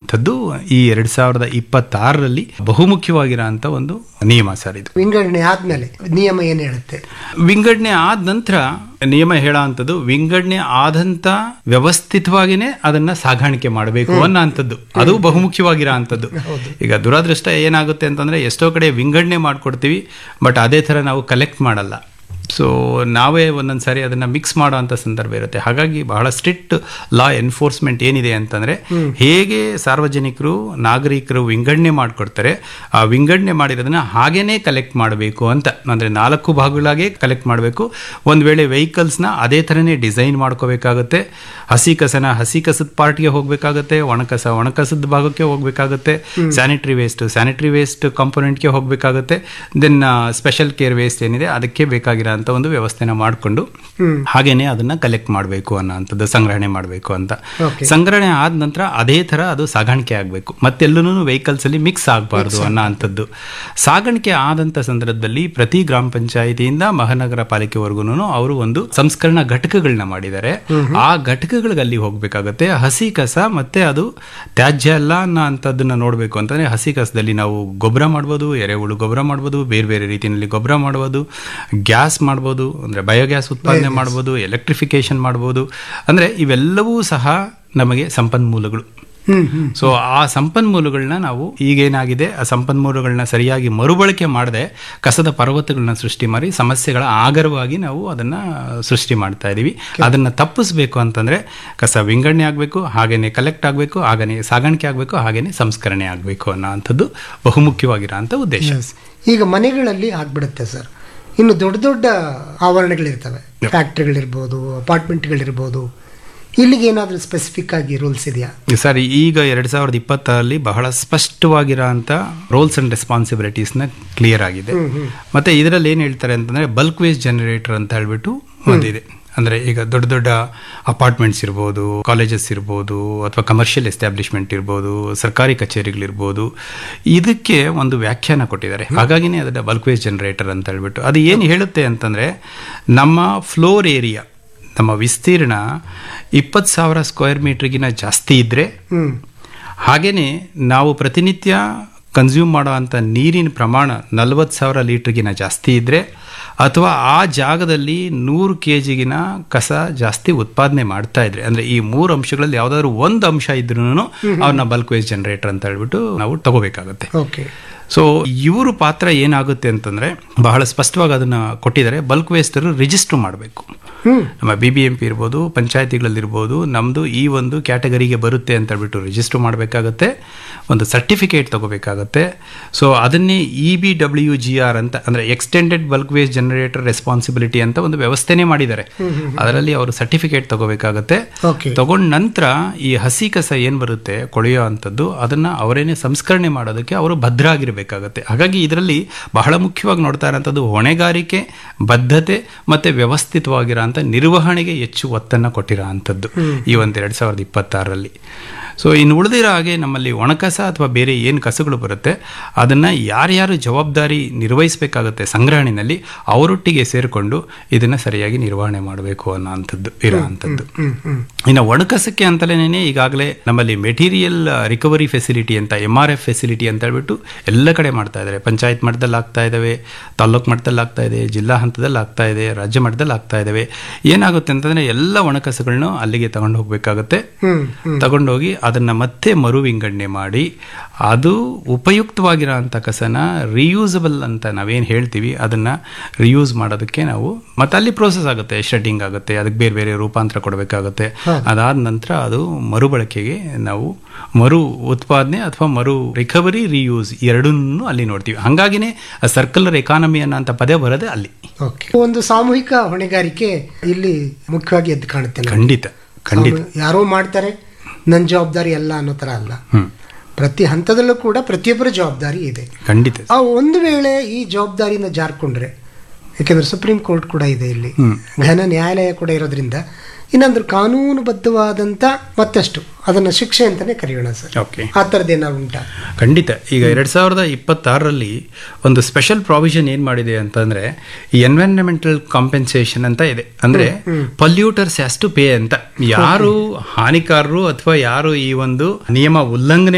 ಅನ್ನುವಂಥದ್ದು ಈ ಎರಡ್ ಸಾವಿರದ ಇಪ್ಪತ್ತಾರರಲ್ಲಿ ಬಹುಮುಖ್ಯವಾಗಿರೋಂಥ ಒಂದು ನಿಯಮ ಸರ್ ಇದು ವಿಂಗಡಣೆ ಆದ್ಮೇಲೆ ನಿಯಮ ಏನ್ ಹೇಳುತ್ತೆ ವಿಂಗಡಣೆ ಆದ ನಂತರ ನಿಯಮ ಹೇಳೋ ಅಂಥದ್ದು ವಿಂಗಡಣೆ ಆದಂತ ವ್ಯವಸ್ಥಿತವಾಗಿನೇ ಅದನ್ನ ಸಾಗಾಣಿಕೆ ಮಾಡಬೇಕು ಅನ್ನೋ ಅಂಥದ್ದು ಅದು ಬಹುಮುಖ್ಯವಾಗಿರೋ ಅಂಥದ್ದು ಈಗ ದುರಾದೃಷ್ಟ ಏನಾಗುತ್ತೆ ಅಂತಂದ್ರೆ ಎಷ್ಟೋ ಕಡೆ ವಿಂಗಡಣೆ ಮಾಡ್ಕೊಡ್ತೀವಿ ಬಟ್ ಅದೇ ತರ ನಾವು ಕಲೆಕ್ಟ್ ಮಾಡಲ್ಲ ಸೊ ನಾವೇ ಒಂದೊಂದು ಸಾರಿ ಅದನ್ನ ಮಿಕ್ಸ್ ಮಾಡೋ ಅಂಥ ಸಂದರ್ಭ ಇರುತ್ತೆ ಹಾಗಾಗಿ ಬಹಳ ಸ್ಟ್ರಿಕ್ಟ್ ಲಾ ಎನ್ಫೋರ್ಸ್ಮೆಂಟ್ ಏನಿದೆ ಅಂತಂದ್ರೆ ಹೇಗೆ ಸಾರ್ವಜನಿಕರು ನಾಗರಿಕರು ವಿಂಗಡಣೆ ಮಾಡಿಕೊಡ್ತಾರೆ ಆ ವಿಂಗಡಣೆ ಮಾಡಿರೋದನ್ನ ಹಾಗೇನೆ ಕಲೆಕ್ಟ್ ಮಾಡಬೇಕು ಅಂತ ಅಂದ್ರೆ ನಾಲ್ಕು ಭಾಗಗಳಾಗೆ ಕಲೆಕ್ಟ್ ಮಾಡಬೇಕು ಒಂದು ವೇಳೆ ವೆಹಿಕಲ್ಸ್ನ ಅದೇ ಥರನೇ ಡಿಸೈನ್ ಮಾಡ್ಕೋಬೇಕಾಗುತ್ತೆ ಹಸಿ ಕಸನ ಹಸಿ ಕಸದ ಪಾರ್ಟ್ಗೆ ಹೋಗಬೇಕಾಗುತ್ತೆ ಒಣಕಸ ಒಣಕಸದ ಭಾಗಕ್ಕೆ ಹೋಗಬೇಕಾಗುತ್ತೆ ಸ್ಯಾನಿಟರಿ ವೇಸ್ಟ್ ಸ್ಯಾನಿಟರಿ ವೇಸ್ಟ್ ಕಾಂಪೊನೆಂಟ್ಗೆ ಹೋಗಬೇಕಾಗುತ್ತೆ ದೆನ್ ಸ್ಪೆಷಲ್ ಕೇರ್ ವೇಸ್ಟ್ ಏನಿದೆ ಅದಕ್ಕೆ ಬೇಕಾಗಿರೋ ಅಂತ ಒಂದು ವ್ಯವಸ್ಥೆನ ಮಾಡಿಕೊಂಡು ಹಾಗೇನೆ ಅದನ್ನ ಕಲೆಕ್ಟ್ ಮಾಡಬೇಕು ಅನ್ನೋ ಅಂಥದ್ದು ಸಂಗ್ರಹಣೆ ಮಾಡಬೇಕು ಅಂತ Okay. ಸಂಗ್ರಹಣೆ ಆದ ನಂತರ ಅದೇ ತರ ಅದು ಸಾಗಾಣಿಕೆ ಆಗಬೇಕು ಮತ್ತೆಲ್ಲೂ ವೆಹಿಕಲ್ಸ್ ಅಲ್ಲಿ ಮಿಕ್ಸ್ ಆಗಬಾರ್ದು ಅನ್ನೋ ಅಂಥದ್ದು ಸಾಗಾಣಿಕೆ ಆದಂತ ಸಂದರ್ಭದಲ್ಲಿ ಪ್ರತಿ ಗ್ರಾಮ ಪಂಚಾಯಿತಿಯಿಂದ ಮಹಾನಗರ ಪಾಲಿಕೆವರೆಗೂ ಅವರು ಒಂದು ಸಂಸ್ಕರಣಾ ಘಟಕಗಳನ್ನ ಮಾಡಿದ್ದಾರೆ ಆ ಘಟಕಗಳಿಗೆ ಅಲ್ಲಿ ಹೋಗ್ಬೇಕಾಗತ್ತೆ ಹಸಿ ಕಸ ಮತ್ತೆ ಅದು ತ್ಯಾಜ್ಯ ಅಲ್ಲ ಅನ್ನೋ ಅಂಥದ್ದನ್ನ ನೋಡಬೇಕು ಅಂತಂದ್ರೆ ಹಸಿ ಕಸದಲ್ಲಿ ನಾವು ಗೊಬ್ಬರ ಮಾಡ್ಬೋದು ಎರೆಹುಳು ಗೊಬ್ಬರ ಮಾಡ್ಬೋದು ಬೇರೆ ಬೇರೆ ರೀತಿಯಲ್ಲಿ ಗೊಬ್ಬರ ಮಾಡ್ಬೋದು ಗ್ಯಾಸ್ ಮಾಡ್ಬೋದು ಅಂದ್ರೆ ಬಯೋಗ್ಯಾಸ್ ಉತ್ಪಾದನೆ ಮಾಡ್ಬೋದು ಎಲೆಕ್ಟ್ರಿಫಿಕೇಶನ್ ಮಾಡ್ಬೋದು ಅಂದ್ರೆ ಇವೆಲ್ಲವೂ ಸಹ ನಮಗೆ ಸಂಪನ್ಮೂಲಗಳು ಹ್ಮ್ ಹ್ಮ್ ಸೊ ಆ ಸಂಪನ್ಮೂಲಗಳನ್ನ ನಾವು ಈಗೇನಾಗಿದೆ ಆ ಸಂಪನ್ಮೂಲಗಳನ್ನ ಸರಿಯಾಗಿ ಮರುಬಳಕೆ ಮಾಡದೆ ಕಸದ ಪರ್ವತಗಳನ್ನ ಸೃಷ್ಟಿ ಮಾಡಿ ಸಮಸ್ಯೆಗಳ ಆಗರವಾಗಿ ನಾವು ಅದನ್ನ ಸೃಷ್ಟಿ ಮಾಡ್ತಾ ಇದೀವಿ ಅದನ್ನ ತಪ್ಪಿಸ್ಬೇಕು ಅಂತಂದ್ರೆ ಕಸ ವಿಂಗಡಣೆ ಆಗಬೇಕು ಹಾಗೇನೆ ಕಲೆಕ್ಟ್ ಆಗಬೇಕು ಹಾಗೇನೆ ಸಾಗಾಣಿಕೆ ಆಗಬೇಕು ಹಾಗೇನೆ ಸಂಸ್ಕರಣೆ ಆಗಬೇಕು ಅನ್ನೋ ಅಂಥದ್ದು ಬಹುಮುಖ್ಯವಾಗಿರೋಂಥ ಉದ್ದೇಶ Yes. ಈಗ ಮನೆಗಳಲ್ಲಿ ಆಗ್ಬಿಡುತ್ತೆ ಸರ್ ಇನ್ನು ದೊಡ್ಡ ದೊಡ್ಡ ಆವರಣಗಳಿರ್ತವೆ ಫ್ಯಾಕ್ಟ್ರಿಗಳಿರ್ಬೋದು ಅಪಾರ್ಟ್ಮೆಂಟ್ಗಳಿರ್ಬೋದು ಇಲ್ಲಿಗೆ ಏನಾದರೂ ಸ್ಪೆಸಿಫಿಕ್ ಆಗಿ ರೂಲ್ಸ್ ಇದೆಯಾ ಸರ್ ಈಗ ಎರಡ್ ಸಾವಿರದ ಇಪ್ಪತ್ತರಲ್ಲಿ ಬಹಳ ಸ್ಪಷ್ಟವಾಗಿರೋಂಥ ರೋಲ್ಸ್ ಅಂಡ್ ರೆಸ್ಪಾನ್ಸಿಬಿಲಿಟೀಸ್ನ ಕ್ಲಿಯರ್ ಆಗಿದೆ ಮತ್ತೆ ಇದರಲ್ಲಿ ಏನು ಹೇಳ್ತಾರೆ ಅಂತಂದ್ರೆ ಬಲ್ಕ್ ವೇಸ್ಟ್ ಜನರೇಟರ್ ಅಂತ ಹೇಳ್ಬಿಟ್ಟು ಒಂದಿದೆ ಅಂದ್ರೆ ಈಗ ದೊಡ್ಡ ದೊಡ್ಡ ಅಪಾರ್ಟ್ಮೆಂಟ್ಸ್ ಇರ್ಬೋದು ಕಾಲೇಜಸ್ ಇರ್ಬೋದು ಅಥವಾ ಕಮರ್ಷಿಯಲ್ ಎಸ್ಟಾಬ್ಲಿಷ್ಮೆಂಟ್ ಇರ್ಬೋದು ಸರ್ಕಾರಿ ಕಚೇರಿಗಳಿರ್ಬೋದು ಇದಕ್ಕೆ ಒಂದು ವ್ಯಾಖ್ಯಾನ ಕೊಟ್ಟಿದ್ದಾರೆ ಹಾಗಾಗಿನೇ ಅದನ್ನ ಬಲ್ಕ್ ವೇಸ್ಟ್ ಜನರೇಟರ್ ಅಂತ ಹೇಳ್ಬಿಟ್ಟು ಅದು ಏನು ಹೇಳುತ್ತೆ ಅಂತಂದ್ರೆ ನಮ್ಮ ಫ್ಲೋರ್ ಏರಿಯಾ ನಮ್ಮ ವಿಸ್ತೀರ್ಣ ಇಪ್ಪತ್ತು ಸಾವಿರ ಸ್ಕ್ವೇರ್ ಮೀಟರ್ಗಿನ ಜಾಸ್ತಿ ಇದ್ದರೆ ಹ್ಮ್ ಹಾಗೆಯೇ ನಾವು ಪ್ರತಿನಿತ್ಯ ಕನ್ಸ್ಯೂಮ್ ಮಾಡೋ ಅಂಥ ನೀರಿನ ಪ್ರಮಾಣ ನಲವತ್ತು ಸಾವಿರ ಲೀಟ್ರಿಗಿನ ಜಾಸ್ತಿ ಇದ್ದರೆ ಅಥವಾ ಆ ಜಾಗದಲ್ಲಿ ನೂರು ಕೆ ಜಿಗಿನ ಕಸ ಜಾಸ್ತಿ ಉತ್ಪಾದನೆ ಮಾಡ್ತಾ ಇದ್ರೆ ಅಂದರೆ ಈ ಮೂರು ಅಂಶಗಳಲ್ಲಿ ಯಾವುದಾದ್ರು ಒಂದು ಅಂಶ ಇದ್ರೂ ಅವ್ರನ್ನ ಬಲ್ಕ್ ವೇಸ್ಟ್ ಜನರೇಟರ್ ಅಂತ ಹೇಳ್ಬಿಟ್ಟು ನಾವು ತಗೋಬೇಕಾಗುತ್ತೆ ಓಕೆ ಸೊ ಇವ್ರ ಪಾತ್ರ ಏನಾಗುತ್ತೆ ಅಂತಂದ್ರೆ ಬಹಳ ಸ್ಪಷ್ಟವಾಗಿ ಅದನ್ನ ಕೊಟ್ಟಿದ್ದಾರೆ ಬಲ್ಕ್ ವೇಸ್ಟರ್ ರಿಜಿಸ್ಟರ್ ಮಾಡಬೇಕು ಹ್ಮ್ ನಮ್ಮ ಬಿ ಬಿ ಎಂ ಪಿ ಇರ್ಬೋದು ಪಂಚಾಯತಿಗಳಲ್ಲಿರ್ಬೋದು ನಮ್ಮದು ಈ ಒಂದು ಕ್ಯಾಟಗರಿಗೆ ಬರುತ್ತೆ ಅಂತ ಹೇಳ್ಬಿಟ್ಟು ರಿಜಿಸ್ಟರ್ ಮಾಡಬೇಕಾಗತ್ತೆ ಒಂದು ಸರ್ಟಿಫಿಕೇಟ್ ತಗೋಬೇಕಾಗತ್ತೆ ಸೊ ಅದನ್ನೇ E B W G R ಅಂತ ಅಂದರೆ extended bulk waste generator responsibility ಅಂತ ಒಂದು ವ್ಯವಸ್ಥೆನೇ ಮಾಡಿದ್ದಾರೆ ಅದರಲ್ಲಿ ಅವರು ಸರ್ಟಿಫಿಕೇಟ್ ತಗೋಬೇಕಾಗತ್ತೆ ಓಕೆ ತಗೊಂಡ ನಂತರ ಈ ಹಸಿ ಕಸ ಏನ್ ಬರುತ್ತೆ ಕೊಳೆಯೋ ಅಂಥದ್ದು ಅದನ್ನ ಅವರೇನೆ ಸಂಸ್ಕರಣೆ ಮಾಡೋದಕ್ಕೆ ಅವರು ಭದ್ರ ಆಗಿರಬೇಕಾಗತ್ತೆ ಹಾಗಾಗಿ ಇದರಲ್ಲಿ ಬಹಳ ಮುಖ್ಯವಾಗಿ ನೋಡ್ತಾ ಇರೋಂಥದ್ದು ಹೊಣೆಗಾರಿಕೆ ಬದ್ಧತೆ ಮತ್ತೆ ವ್ಯವಸ್ಥಿತವಾಗಿರೋ ಅಂತ ನಿರ್ವಹಣೆಗೆ ಹೆಚ್ಚು ಒತ್ತನ್ನು ಕೊಟ್ಟಿರೋ ಅಂಥದ್ದು ಈ ಒಂದು ಎರಡ್ ಸಾವಿರದ ಇಪ್ಪತ್ತಾರರಲ್ಲಿ ಸೊ ಇನ್ನು ಉಳಿದಿರೋ ಹಾಗೆ ನಮ್ಮಲ್ಲಿ ಒಣಕಸ ಅಥವಾ ಬೇರೆ ಏನು ಕಸಗಳು ಬರುತ್ತೆ ಅದನ್ನ ಯಾರ್ಯಾರು ಜವಾಬ್ದಾರಿ ನಿರ್ವಹಿಸಬೇಕಾಗುತ್ತೆ ಸಂಗ್ರಹಣೆಯಲ್ಲಿ ಅವರೊಟ್ಟಿಗೆ ಸೇರಿಕೊಂಡು ಇದನ್ನ ಸರಿಯಾಗಿ ನಿರ್ವಹಣೆ ಮಾಡಬೇಕು ಅನ್ನೋ ಅಂಥದ್ದು ಇರೋ ಅಂಥದ್ದು ಹ್ಮ್ ಹ್ಮ್ ಇನ್ನು ಒಣಕಸಕ್ಕೆ ಅಂತಲೇ ಈಗಾಗಲೇ ನಮ್ಮಲ್ಲಿ ಮೆಟೀರಿಯಲ್ ರಿಕವರಿ ಫೆಸಿಲಿಟಿ ಅಂತ ಎಮ್ ಆರ್ ಎಫ್ ಫೆಸಿಲಿಟಿ ಅಂತ ಹೇಳ್ಬಿಟ್ಟು ಎಲ್ಲ ಕಡೆ ಮಾಡ್ತಾ ಇದ್ದಾರೆ ಪಂಚಾಯತ್ ಮಟ್ಟದಲ್ಲಿ ಆಗ್ತಾ ಇದ್ದಾವೆ ತಾಲ್ಲೂಕು ಮಟ್ಟದಲ್ಲಿ ಆಗ್ತಾ ಇದೆ ಜಿಲ್ಲಾ ಹಂತದಲ್ಲಿ ಆಗ್ತಾ ಇದೆ ರಾಜ್ಯ ಮಟ್ಟದಲ್ಲಿ ಆಗ್ತಾ ಇದ್ದಾವೆ ಏನಾಗುತ್ತೆ ಅಂತಂದ್ರೆ ಎಲ್ಲ ಒಣಕಸಗಳನ್ನ ಅಲ್ಲಿಗೆ ತಗೊಂಡು ಹೋಗ್ಬೇಕಾಗುತ್ತೆ ಹ್ಮ್ ಹ್ಮ್ ತಗೊಂಡೋಗಿ ಅದನ್ನ ಮತ್ತೆ ಮರು ವಿಂಗಡಣೆ ಮಾಡಿ ಅದು ಉಪಯುಕ್ತವಾಗಿರೋ ಅಂಥ ಕಸನ ರಿಯೂಸಬಲ್ ಅಂತ ನಾವೇನು ಹೇಳ್ತೀವಿ ಅದನ್ನ ರಿಯೂಸ್ ಮಾಡೋದಕ್ಕೆ ನಾವು ಮತ್ತೆ ಅಲ್ಲಿ ಪ್ರೋಸೆಸ್ ಆಗುತ್ತೆ ಶೆಡ್ಡಿಂಗ್ ಆಗುತ್ತೆ ಅದಕ್ಕೆ ಬೇರೆ ಬೇರೆ ರೂಪಾಂತರ ಕೊಡಬೇಕಾಗುತ್ತೆ ಅದಾದ ನಂತರ ಅದು ಮರುಬಳಕೆಗೆ ನಾವು ಮರು ಉತ್ಪಾದನೆ ಅಥವಾ ಮರು ರಿಕವರಿ ರಿಯೂಸ್ ಎರಡನ್ನೂ ಅಲ್ಲಿ ನೋಡ್ತೀವಿ ಹಂಗಾಗಿನೇ ಸರ್ಕುಲರ್ ಎಕಾನಮಿ ಅನ್ನೋ ಅಂತ ಪದ ಬರೋದೇ ಅಲ್ಲಿ ಓಕೆ ಒಂದು ಸಾಮೂಹಿಕ ಹೊಣೆಗಾರಿಕೆ ಇಲ್ಲಿ ಮುಖ್ಯವಾಗಿ ಎದ್ದು ಕಾಣುತ್ತೆ ನಮ್ಗೆ. ಖಂಡಿತ ಖಂಡಿತ ಸಾಮೂ- ಯಾರೋ ಮಾಡ್ತಾರೆ ನನ್ನ ಜವಾಬ್ದಾರಿ ಅಲ್ಲ ಅನ್ನೋ ತರ ಅಲ್ಲ ಹ್ಮ್ ಪ್ರತಿ ಹಂತದಲ್ಲೂ ಕೂಡ ಪ್ರತಿಯೊಬ್ಬರ ಜವಾಬ್ದಾರಿ ಇದೆ ಖಂಡಿತ ಆ ಒಂದು ವೇಳೆ ಈ ಜವಾಬ್ದಾರಿಯಿಂದ ಜಾರ್ಕೊಂಡ್ರೆ ಯಾಕೆಂದ್ರೆ ಸುಪ್ರೀಂ ಕೋರ್ಟ್ ಕೂಡ ಇದೆ ಇಲ್ಲಿ ಹ್ಮ್. ಘನ ನ್ಯಾಯಾಲಯ ಕೂಡ ಇರೋದ್ರಿಂದ ಇನ್ನೊಂದು ಕಾನೂನುಬದ್ಧವಾದಂತ ಮತ್ತಷ್ಟು ಅದನ್ನ ಶಿಕ್ಷೆ ಅಂತಾನೆ ಕರೆಯೋಣ ಸರ್ ಓಕೆ ಆ ಥರದ್ದು ಏನಾದ್ರು ಉಂಟಾ ಖಂಡಿತ ಈಗ ಎರಡ್ ಸಾವಿರದ ಇಪ್ಪತ್ತಾರರಲ್ಲಿ ಒಂದು ಸ್ಪೆಷಲ್ ಪ್ರಾವಿಷನ್ ಏನ್ ಮಾಡಿದೆ ಅಂತಂದ್ರೆ ಈ ಎನ್ವೈರನ್ಮೆಂಟಲ್ ಕಾಂಪೆನ್ಸೇಷನ್ ಅಂತ ಇದೆ ಅಂದ್ರೆ ಪಲ್ಯೂಟರ್ಸ್ ಹ್ಯಾಸ್ ಟು ಪೇ ಅಂತ ಯಾರು ಹಾನಿಕಾರರು ಅಥವಾ ಯಾರು ಈ ಒಂದು ನಿಯಮ ಉಲ್ಲಂಘನೆ